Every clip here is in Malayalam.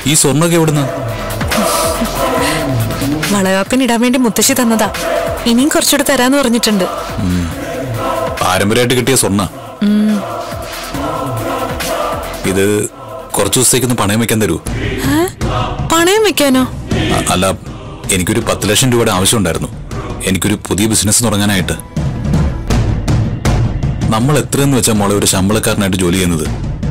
ഈ സ്വർണ്ണൊക്കെ എവിടുന്ന് വളകാപ്പിനിടാൻ വേണ്ടി മുത്തശ്ശി തന്നതാ ഇനിയും കുറച്ചുകൂടെ തരാന്ന് പറഞ്ഞിട്ടുണ്ട് പാരമ്പര്യമായിട്ട് കിട്ടിയ സ്വർണ്ണ ഇത് കുറച്ചു ദിവസത്തേക്കൊന്ന് പണയം വെക്കാൻ തരൂ ഏ? പണയം വെക്കാനോ അ- അല്ല എനിക്കൊരു പത്ത് ലക്ഷം രൂപയുടെ ആവശ്യമുണ്ടായിരുന്നു എനിക്കൊരു പുതിയ ബിസിനസ് തുടങ്ങാനായിട്ട് നമ്മൾ എത്രയെന്ന് വെച്ചാൽ മോളെ ഒരു ശമ്പളക്കാരനായിട്ട് ജോലി ചെയ്യുന്നത്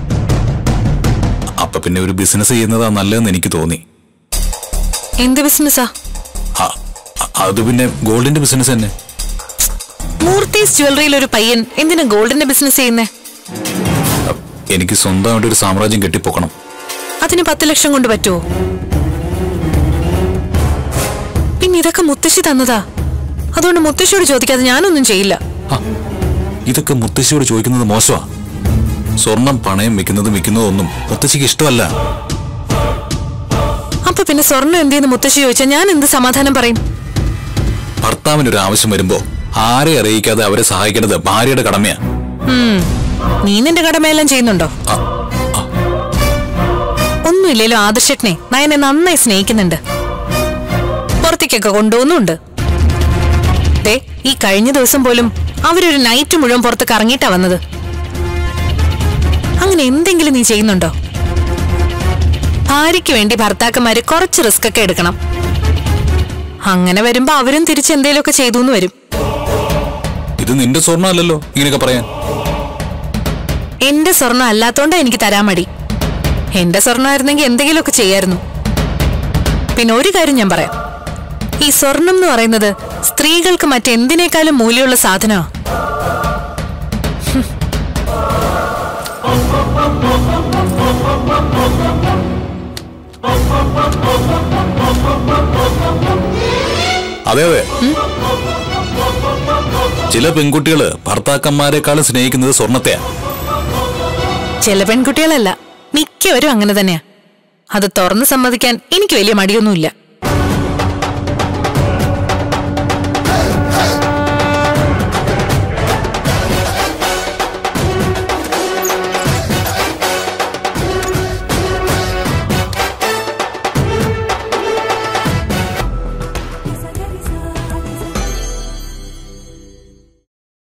അപ്പൊ പിന്നെ ഒരു ബിസിനസ് ചെയ്യുന്നതാ നല്ലതെന്ന് എനിക്ക് തോന്നി എന്ത് ബിസിനസ്സാ അ- അ- അത് പിന്നെ ഗോൾഡിന്റെ ബിസിനസ് തന്നെ മൂർത്തീസ് ജ്വല്ലറിയിൽ ഒരു പയ്യൻ എന്തിനാ ഗോൾഡിന്റെ ബിസിനസ് ചെയ്യുന്നേ അ- എനിക്ക് സ്വന്തമായിട്ട് ഒരു സാമ്രാജ്യം കെട്ടിപ്പൊക്കണം അതിന് പത്ത് ലക്ഷം കൊണ്ട് പറ്റുമോ പിന്നെ ഇതൊക്കെ മുത്തശ്ശി തന്നതാ അതുകൊണ്ട് മുത്തശ്ശിയോട് ചോദിക്കാതെ ഞാനൊന്നും ചെയ്യില്ല ഹ, ഇതൊക്കെ മുത്തശ്ശിയോട് ചോദിക്കുന്നത് മോശമാ സ്വർണം പണയം വെക്കുന്നതും വിൽക്കുന്നതും ഒന്നും മുത്തശ്ശിക്ക് ഇഷ്ടമല്ല അപ്പൊ പിന്നെ സ്വർണ്ണം എന്തെന്ന് മുത്തശ്ശി ചോദിച്ചാൽ ഞാൻ എന്ത് സമാധാനം പറയും ഭർത്താവിനൊരു ആവശ്യം വരുമ്പോ ആരെ അറിയിക്കാതെ അവരെ സഹായിക്കേണ്ടത് ഭാര്യയുടെ കടമയാ ഉം. നീ നിന്റെ കടമയെല്ലാം ചെയ്യുന്നുണ്ടോ ആ, ഒന്നുമില്ലേലും ആദർശനെ നയനെ നന്നായി സ്നേഹിക്കുന്നുണ്ട് പുറത്തേക്കൊക്കെ കൊണ്ടുപോകുന്നുണ്ട് ദേ ഈ കഴിഞ്ഞ ദിവസം പോലും അവരൊരു നൈറ്റ് മുഴുവൻ പുറത്ത് കറങ്ങിയിട്ടാ വന്നത് അങ്ങനെ എന്തെങ്കിലും നീ ചെയ്യുന്നുണ്ടോ ഭാര്യയ്ക്ക് വേണ്ടി ഭർത്താക്കന്മാര് കുറച്ച് റിസ്ക് ഒക്കെ എടുക്കണം അങ്ങനെ വരുമ്പോ അവരും തിരിച്ച് എന്തേലുമൊക്കെ ചെയ്തു എന്ന് വരും ഇത് നിന്റെ സ്വർണ്ണം അല്ലല്ലോ ഇങ്ങനെയൊക്കെ പറയാൻ എന്റെ സ്വർണം അല്ലാത്തോണ്ടാ എനിക്ക് തരാൻ മടി എന്റെ സ്വർണ്ണമായിരുന്നെങ്കിൽ എന്തെങ്കിലുമൊക്കെ ചെയ്യായിരുന്നു പിന്നെ ഒരു കാര്യം ഞാൻ പറയാം ഈ സ്വർണം എന്ന് പറയുന്നത് സ്ത്രീകൾക്ക് മറ്റെന്തിനേക്കാളും മൂല്യമുള്ള സാധനമാ അതെ അതെ ചില പെൺകുട്ടികള് ഭർത്താക്കന്മാരെക്കാളും സ്നേഹിക്കുന്നത് സ്വർണത്തെയാ ചില പെൺകുട്ടികളല്ല മിക്കവരും അങ്ങനെ തന്നെയാ അത് തുറന്ന് സമ്മതിക്കാൻ എനിക്ക് വലിയ മടിയൊന്നുമില്ല